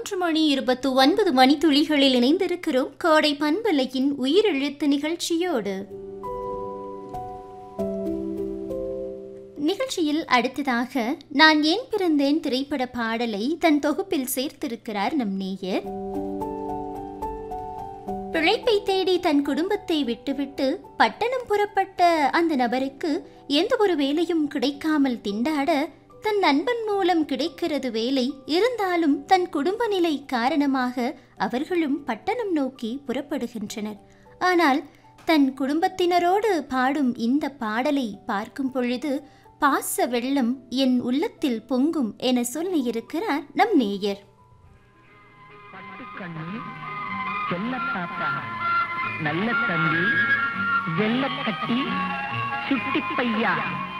மூன்று மணி இருபத்து ஒன்பது மணித்துளிகளில் இணைந்திருக்கிறோம் கோடை பண்பலையின் உயிரெழுத்து நிகழ்ச்சியோடு நிகழ்ச்சியில் அடுத்ததாக நான் ஏன் பிறந்தேன் திரைப்பட பாடலை தன் தொகுப்பில் சேர்த்திருக்கிறார் நம் நேயர் பிழைப்பை தேடி தன் குடும்பத்தை விட்டுவிட்டு பட்டணம் புறப்பட்ட அந்த நபருக்கு எந்த ஒரு வேலையும் கிடைக்காமல் திண்டாட தன் நண்பன் மூலம் கிடைக்கிறது வேலை இருந்தாலும் தன் குடும்ப நிலை காரணமாக அவர்களும் பட்டணம் நோக்கி புறப்படுகின்றனர் ஆனால் தன் குடும்பத்தினரோடு பாடும் இந்த பாடலை பார்க்கும் பொழுது பாச வெள்ளம் என் உள்ளத்தில் பொங்கும் என சொல்லியிருக்கிறார் நம் நேயர் பட்டுக்கண்ணு செல்ல தாத்தா நல்ல தம்பி வெள்ளக்கட்டி சுட்டி பையா